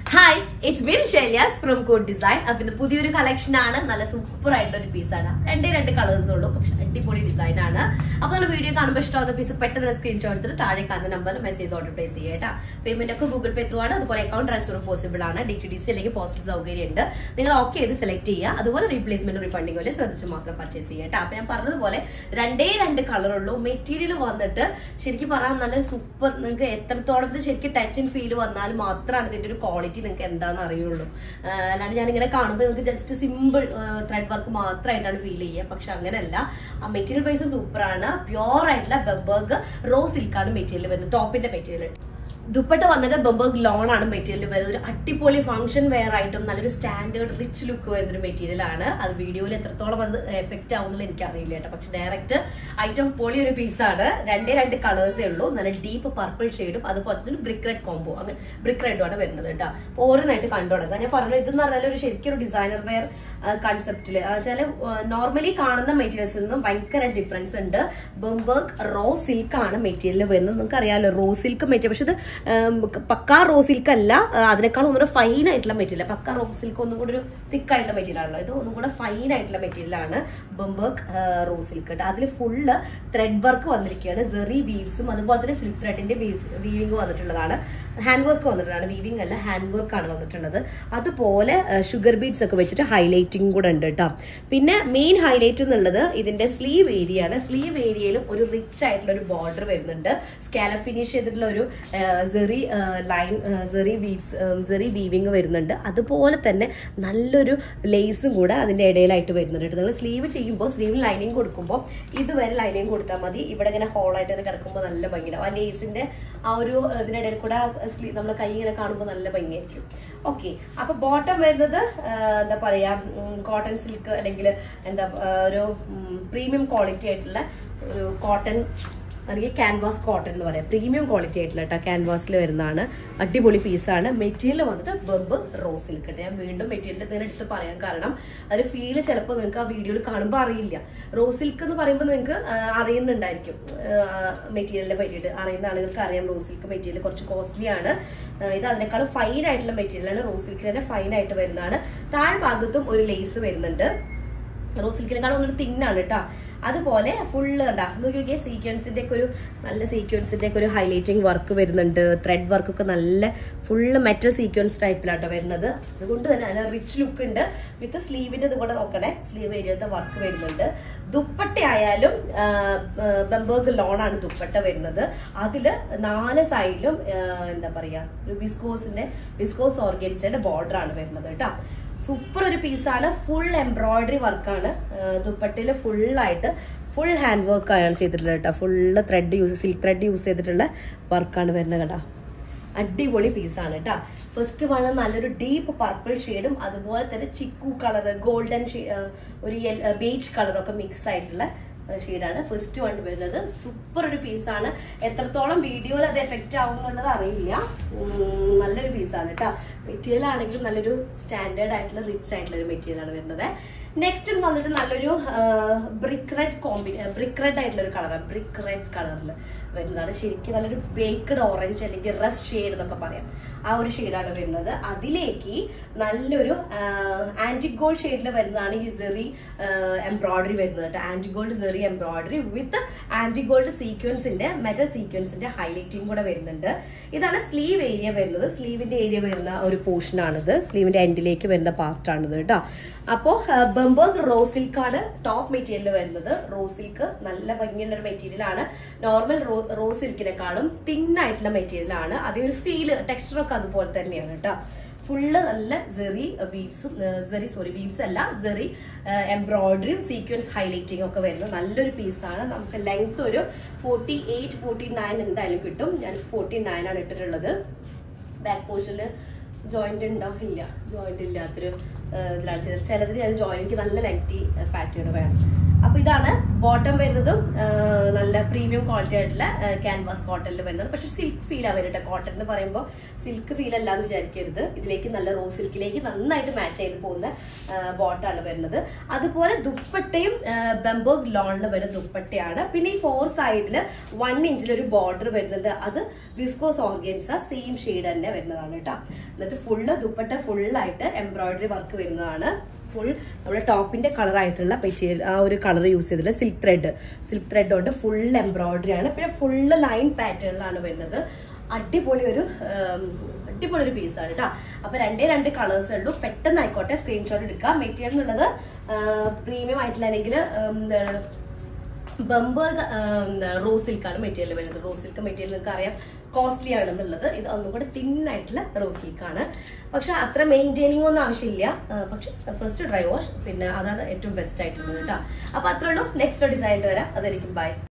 hi it's Bin Sheliyas from code design അപ്പൊ ഇത് പുതിയൊരു കളക്ഷൻ ആണ് നല്ല സൂപ്പർ ആയിട്ടുള്ള ഒരു പീസാണ് രണ്ടേ രണ്ട് കളേഴ്സ് ഉള്ളൂ പക്ഷെ അടിപൊളി ഡിസൈൻ ആണ് അപ്പൊ നമ്മൾ വീഡിയോ കാണുമ്പോൾ ഇഷ്ടമാവുന്ന പീസ് പെട്ടെന്ന് സ്ക്രീൻഷോട്ട് എടുത്തിട്ട് താഴെ കാണുന്ന നമ്പറിൽ മെസ്സേജ് ഓർഡർ പ്ലേസ് ചെയ്യേട്ടാ പേയ്മെന്റ് ഒക്കെ ഗൂഗിൾ പേ ത്രൂ ആണ് അതുപോലെ അക്കൗണ്ട് ട്രാൻസ്ഫർ പോസിബിൾ ആണ് ഡി ടി ഡി സി അല്ലെങ്കിൽ പോസ്റ്റ് സൗകര്യം ഉണ്ട് നിങ്ങൾ ഓക്കെ ചെയ്ത് സെലക്ട് ചെയ്യുക അതുപോലെ റീപ്ലേസ്മെന്റ് റീഫണ്ടിങ് പോലെ ശ്രദ്ധിച്ച് മാത്രം പർച്ചേസ് ചെയ്യേട്ടാ അപ്പൊ ഞാൻ പറഞ്ഞതുപോലെ രണ്ടേ രണ്ട് കളർ ഉള്ളൂ മെറ്റീരിയൽ വന്നിട്ട് ശരിക്കും പറയാൻ നല്ല സൂപ്പർ നിങ്ങൾക്ക് എത്രത്തോളം ഇത് ശരിക്കും ടച്ച് ആൻഡ് ഫീൽ വന്നാൽ മാത്രമാണ് ഇതിന്റെ ഒരു ക്വാളിറ്റി നിങ്ങൾക്ക് എന്താണെന്ന് അറിയുള്ളൂ ആ, അല്ലാണ്ട് ഞാൻ ഇങ്ങനെ കാണുമ്പോൾ നിങ്ങൾക്ക് ജസ്റ്റ് സിമ്പിൾ ത്രെഡ് വർക്ക് മാത്രമായിട്ടാണ് ഫീൽ ചെയ്യുക പക്ഷെ അങ്ങനെയല്ല ആ മെറ്റീരിയൽ വൈസ് സൂപ്പറാണ് പ്യോർ ആയിട്ടുള്ള ബെമ്പർഗ് റോ സിൽക്കാണ് മെറ്റീരിയൽ വരുന്നത് ടോപ്പിന്റെ മെറ്റീരിയൽ ദുപ്പട്ട വന്നിട്ട് ബംബർഗ് ലോൺ ആണ് മെറ്റീരിയൽ വരുന്നത് ഒരു അടിപൊളി ഫംഗ്ഷൻ വെയർ ആയിട്ടും നല്ലൊരു സ്റ്റാൻഡേർഡ് റിച്ച് ലുക്ക് വരുന്ന ഒരു മെറ്റീരിയൽ ആണ് അത് വീഡിയോയിൽ എത്രത്തോളം അത് എഫക്റ്റ് ആവുന്നുള്ള എനിക്ക് അറിയില്ല കേട്ടോ പക്ഷെ ഡയറക്റ്റ് ഐറ്റം പൊളി ഒരു പീസാണ് രണ്ടേ രണ്ട് കളേഴ്സേ ഉള്ളൂ നല്ല ഡീപ്പ് പർപ്പിൾ ഷെയ്ഡും അതുപോലെ തന്നെ ബ്രിക്ക് റെഡ് കോംബോ അങ്ങനെ ബ്രിക്ക് റെഡും ആണ് വരുന്നത് കേട്ടോ അപ്പോൾ ഓരോന്നായിട്ട് കണ്ടു തുടങ്ങാം ഞാൻ പറഞ്ഞത് ഇതെന്ന് പറഞ്ഞാൽ ഒരു ശരിക്കും ഒരു ഡിസൈനർ വെയർ കൺസെപ്റ്റിൽ വെച്ചാൽ നോർമലി കാണുന്ന മെറ്റീരിയൽസിൽ നിന്നും ഭയങ്കര ഡിഫറൻസ് ഉണ്ട് ബംബർഗ് റോ സിൽക്ക് ആണ് മെറ്റീരിയൽ വരുന്നത് നിങ്ങൾക്ക് അറിയാമല്ലോ റോ സിൽക്ക് മെറ്റീരിയൽ പക്ഷെ ഇത് ഉം, പക്കാ റോ സിൽക്ക് അല്ല ആ, അതിനേക്കാൾ ഒന്നുകൂടെ ഫൈൻ ആയിട്ടുള്ള മെറ്റീരിയൽ പക്കാ റോ സിൽക്ക് ഒന്നും കൂടെ ഒരു തിക്ക് ആയിട്ടുള്ള മെറ്റീരിയൽ ആണല്ലോ ഇത് ഒന്നും കൂടെ ഫൈൻ ആയിട്ടുള്ള മെറ്റീരിയൽ ആണ് ബംബർഗ് റോ സിൽക്ക് കേട്ടോ അതിൽ ഫുള്ള് ത്രെഡ് വർക്ക് വന്നിരിക്കുകയാണ് സെറി വീവ്സും അതുപോലെ തന്നെ സിൽക്ക് ത്രെഡിന്റെ വീവിങ് വന്നിട്ടുള്ളതാണ് ഹാൻഡ് വർക്ക് വന്നിട്ടുള്ളതാണ് വീവിങ് അല്ല ഹാൻഡ് വർക്ക് ആണ് വന്നിട്ടുള്ളത് അതുപോലെ ഷുഗർ ബീഡ്സ് ഒക്കെ വെച്ചിട്ട് ഹൈലൈറ്റിംഗ് കൂടെ ഉണ്ട് കേട്ടോ പിന്നെ മെയിൻ ഹൈലൈറ്റ് എന്നുള്ളത് ഇതിന്റെ സ്ലീവ് ഏരിയ ആണ് സ്ലീവ് ഏരിയയിലും ഒരു റിച്ച് ആയിട്ടുള്ള ഒരു ബോർഡർ വരുന്നുണ്ട് സ്കാല ഫിനിഷ് ചെയ്തിട്ടുള്ള ഒരു zari line zari weaves zari weaving വരുന്നുണ്ട് അതുപോലെ തന്നെ നല്ലൊരു ലേസും കൂടെ അതിന്റെ ഇടയിലായിട്ട് വരുന്നുണ്ട് കേട്ടോ നിങ്ങൾ സ്ലീവ് ചെയ്യുമ്പോൾ സ്ലീവ് ലൈനിങ് കൊടുക്കുമ്പോൾ ഇതുവരെ ലൈനിങ് കൊടുത്താൽ മതി ഇവിടെ ഇങ്ങനെ ഹോളായിട്ട് ഇങ്ങനെ കിടക്കുമ്പോൾ നല്ല ഭംഗിയുണ്ടാവും ആ ലേസിന്റെ ആ ഒരു ഇതിനിടയിൽ കൂടെ സ്ലീവ് നമ്മൾ കൈ ഇങ്ങനെ കാണുമ്പോൾ നല്ല ഭംഗിയായിരിക്കും ഓക്കെ അപ്പൊ ബോട്ടം വരുന്നത് ആ, എന്താ പറയാ കോട്ടൺ സിൽക്ക് അല്ലെങ്കിൽ എന്താ ആ, ഒരു പ്രീമിയം ക്വാളിറ്റി ആയിട്ടുള്ള ഒരു കോട്ടൺ അല്ലെങ്കിൽ ക്യാൻവാസ് കോട്ടൺ എന്ന് പറയാം പ്രീമിയം ക്വാളിറ്റി ആയിട്ടുള്ള കേട്ടോ ക്യാൻവാസിൽ വരുന്നതാണ് അടിപൊളി പീസാണ് മെറ്റീരിയൽ വന്നിട്ട് ബെബ് റോസ് സിൽക്ക് ഞാൻ വീണ്ടും മെറ്റീരിയൽ ഇതിനെ എടുത്ത് പറയാൻ കാരണം അതിന് ഫീല് ചിലപ്പോൾ നിങ്ങൾക്ക് ആ വീഡിയോയിൽ കാണുമ്പോൾ അറിയില്ല റോസ് സിൽക്ക് എന്ന് പറയുമ്പോൾ നിങ്ങൾക്ക് ആ, അറിയുന്നുണ്ടായിരിക്കും മെറ്റീരിയലിനെ പറ്റിയിട്ട് അറിയുന്ന ആളുകൾക്ക് അറിയാം റോസ് സിൽക്ക് മെറ്റീരിയൽ കുറച്ച് കോസ്റ്റ്ലി ആണ് ആ, ഇത് അതിനേക്കാളും ഫൈൻ ആയിട്ടുള്ള മെറ്റീരിയലാണ് റോസ് സിൽക്കിൽ തന്നെ ഫൈൻ ആയിട്ട് വരുന്നതാണ് താഴ്ഭാഗത്തും ഒരു ലേസ് വരുന്നുണ്ട് റോസ് സിൽക്കിനെക്കാളും ഒന്നൊരു തിന്നാണ് കേട്ടോ അതുപോലെ ഫുള്ള് ഉണ്ടാ നോക്കിയൊക്കെ സീക്വൻസിന്റെ ഒക്കെ ഒരു നല്ല സീക്വൻസിന്റെ ഒക്കെ ഒരു ഹൈലൈറ്റിംഗ് വർക്ക് വരുന്നുണ്ട് ത്രെഡ് വർക്ക് ഒക്കെ നല്ല ഫുള്ള് മെറ്റൽ സീക്വൻസ് ടൈപ്പിലാട്ടോ വരുന്നത് അതുകൊണ്ട് തന്നെ നല്ല റിച്ച് ലുക്ക് ഉണ്ട് വിത്ത് സ്ലീവിന്റെ ഇതും കൂടെ നോക്കണേ സ്ലീവ് ഏരിയത്തെ വർക്ക് വരുന്നുണ്ട് ദുപ്പട്ട ആയാലും ബംബേർഗ് ലോണാണ് ദുപ്പട്ട വരുന്നത് അതിൽ നാല് സൈഡിലും എന്താ പറയാ ഒരു വിസ്കോസിന്റെ വിസ്കോസ് ഓർഗൻസിന്റെ ബോർഡർ ആണ് വരുന്നത് കേട്ടോ സൂപ്പർ ഒരു പീസാണ് ഫുൾ എംബ്രോയിഡറി വർക്കാണ് ദുപ്പട്ടയിൽ ഫുള്ളായിട്ട് ഫുൾ ഹാൻഡ് വർക്കാണ് ചെയ്തിട്ടുള്ളത് കേട്ടോ full thread use silk thread use ചെയ്തിട്ടുള്ള വർക്കാണ് വരുന്നത് കേട്ടോ അടിപൊളി പീസാണ് കേട്ടോ ഫസ്റ്റ് വൺ നല്ലൊരു ഡീപ്പ് പർപ്പിൾ ഷെയ്ഡും അതുപോലെ തന്നെ ചിക്കു കളർ ഗോൾഡൻ ഒരു ബേജ് കളറൊക്കെ മിക്സ് ആയിട്ടുള്ള ഷെയ്ഡാണ് ഫസ്റ്റ് വൺ വരുന്നത് സൂപ്പർ ഒരു പീസാണ് എത്രത്തോളം വീഡിയോയിൽ അത് എഫക്റ്റ് ആവും എന്നുള്ളത് അറിയില്ല ഉം, നല്ലൊരു പീസാണ് കേട്ടോ മെറ്റീരിയൽ ആണെങ്കിലും നല്ലൊരു സ്റ്റാൻഡേർഡ് ആയിട്ടുള്ള റിച്ച് ആയിട്ടുള്ള ഒരു മെറ്റീരിയൽ ആണ് വരുന്നത് നെക്സ്റ്റ് വന്നിട്ട് നല്ലൊരു brick red combi brick red ആയിട്ടുള്ള ഒരു കളറാണ് ബ്രിക്ക് റെഡ് കളറിൽ വരുന്നതാണ് ശരിക്കും നല്ലൊരു ബേക്ക്ഡ് ഓറഞ്ച് അല്ലെങ്കിൽ റസ്റ്റ് ഷെയ്ഡ് എന്നൊക്കെ പറയാം ആ ഒരു ഷെയ്ഡാണ് വരുന്നത് അതിലേക്ക് നല്ലൊരു ആന്റിഗോൾഡ് ഷെയ്ഡിൽ വരുന്നതാണ് ഈ സെറി എംബ്രോയിഡറി വരുന്നത് കേട്ടോ antique gold zari embroidery with antique gold സീക്വൻസിന്റെ മെറ്റൽ സീക്വൻസിന്റെ ഹൈലൈറ്റിംഗ് കൂടെ വരുന്നുണ്ട് ഇതാണ് സ്ലീവ് ഏരിയ വരുന്നത് സ്ലീവിന്റെ ഏരിയ വരുന്ന ഒരു പോർഷൻ ആണിത് സ്ലീവിന്റെ എൻഡിലേക്ക് വരുന്ന പാർട്ടാണിത് കേട്ടോ അപ്പോൾ ബംബർഗ് റോ സിൽക്ക് ആണ് ടോപ്പ് മെറ്റീരിയൽ വരുന്നത് റോ സിൽക്ക് നല്ല ഭംഗിയുള്ള ഒരു മെറ്റീരിയൽ ആണ് നോർമൽ റോ റോ സിൽക്കിനെക്കാളും തിന്നായിട്ടുള്ള മെറ്റീരിയൽ ആണ് അതേ ഒരു ഫീല് ടെക്സ്ചറൊക്കെ അതുപോലെ തന്നെയാണ് കേട്ടോ ഫുള്ള് നല്ല സെറി വീവ്സും സെറി സോറി വീവ്സ് അല്ല സെറി എംബ്രോയിഡറിയും സീക്വൻസ് ഹൈലൈറ്റിംഗ് ഒക്കെ വരുന്ന നല്ലൊരു പീസാണ് നമുക്ക് ലെങ്ത് ഒരു ഫോർട്ടി എയ്റ്റ് ഫോർട്ടി നയൻ എന്തായാലും കിട്ടും ഞാൻ ഫോർട്ടി നയൻ ആണ് ഇട്ടിട്ടുള്ളത് ബാക്ക് പോർഷനിൽ ജോയിന്റ് ഉണ്ടോ ഇല്ല ജോയിന്റ് ഇല്ലാത്തൊരു ആ, ഇതിലാണ് ചെയ്തത് ചിലതിൽ ഞാൻ ജോയിന്റ് നല്ല ലെങ്തി പാറ്റേൺ വേണം അപ്പൊ ഇതാണ് ബോട്ടം വരുന്നതും ആ, നല്ല പ്രീമിയം ക്വാളിറ്റി ആയിട്ടുള്ള ക്യാൻവാസ് കോട്ടണിൽ വരുന്നത് പക്ഷെ സിൽക്ക് ഫീൽ ആവരുത് കോട്ടൺ എന്ന് പറയുമ്പോൾ സിൽക്ക് ഫീൽ അല്ല എന്ന് വിചാരിക്കരുത് ഇതിലേക്ക് നല്ല റോ സിൽക്കിലേക്ക് നന്നായിട്ട് മാച്ച് ചെയ്ത് പോകുന്ന ബോട്ടാണ് വരുന്നത് അതുപോലെ ദുപ്പട്ടയും ബംബോഗ് ലോണിൽ വരുന്ന ദുപ്പട്ടയാണ് പിന്നെ ഈ ഫോർ സൈഡിൽ വൺ ഇഞ്ചിലൊരു ബോർഡർ വരുന്നുണ്ട് അത് വിസ്കോസ് ഓർഗൻസ സെയിം ഷെയ്ഡ് തന്നെ വരുന്നതാണ് കേട്ടോ എന്നിട്ട് ഫുള്ള് ദുപ്പട്ട ഫുള്ളായിട്ട് എംബ്രോയിഡറി വർക്ക് വരുന്നതാണ് ഫുൾ നമ്മുടെ ടോപ്പിന്റെ കളർ ആയിട്ടുള്ള മെറ്റീരിയൽ ആ ഒരു കളർ യൂസ് ചെയ്തിട്ടുള്ള സിൽക്ക് ത്രെഡ് സിൽക്ക് ത്രെഡ് കൊണ്ട് ഫുൾ എംബ്രോയിഡറി ആണ് പിന്നെ ഫുള്ള് ലൈൻ പാറ്റേണിലാണ് വരുന്നത് അടിപൊളി ഒരു ഉം, അടിപൊളി ഒരു പീസാണ് കേട്ടോ അപ്പൊ രണ്ടേ രണ്ട് കളേഴ്സ് ഉള്ളൂ പെട്ടെന്ന് ആയിക്കോട്ടെ സ്ക്രീൻഷോട്ട് എടുക്കുക മെറ്റീരിയൽ എന്നുള്ളത് പ്രീമിയം ആയിട്ടുള്ള അല്ലെങ്കിൽ എന്താണ് ബംബർ റോ സിൽക്കാണ് മെറ്റീരിയൽ വരുന്നത് റോ സിൽക്ക് മെറ്റീരിയൽ നിങ്ങൾക്ക് അറിയാം കോസ്റ്റ്ലി ആണെന്നുള്ളത് ഇത് ഒന്നും കൂടെ തിന്നായിട്ടുള്ള റോ സിൽക്കാണ് പക്ഷെ അത്ര മെയിൻറ്റെയിനിങ് ഒന്നും ആവശ്യമില്ല ആ, പക്ഷെ ഫസ്റ്റ് ഡ്രൈ വാഷ് പിന്നെ അതാണ് ഏറ്റവും ബെസ്റ്റ് ആയിട്ടുള്ളത് കേട്ടോ അപ്പൊ അത്രേ ഉള്ളൂ നെക്സ്റ്റ് ഡിസൈനിൽ വരാം അതായിരിക്കും ബൈ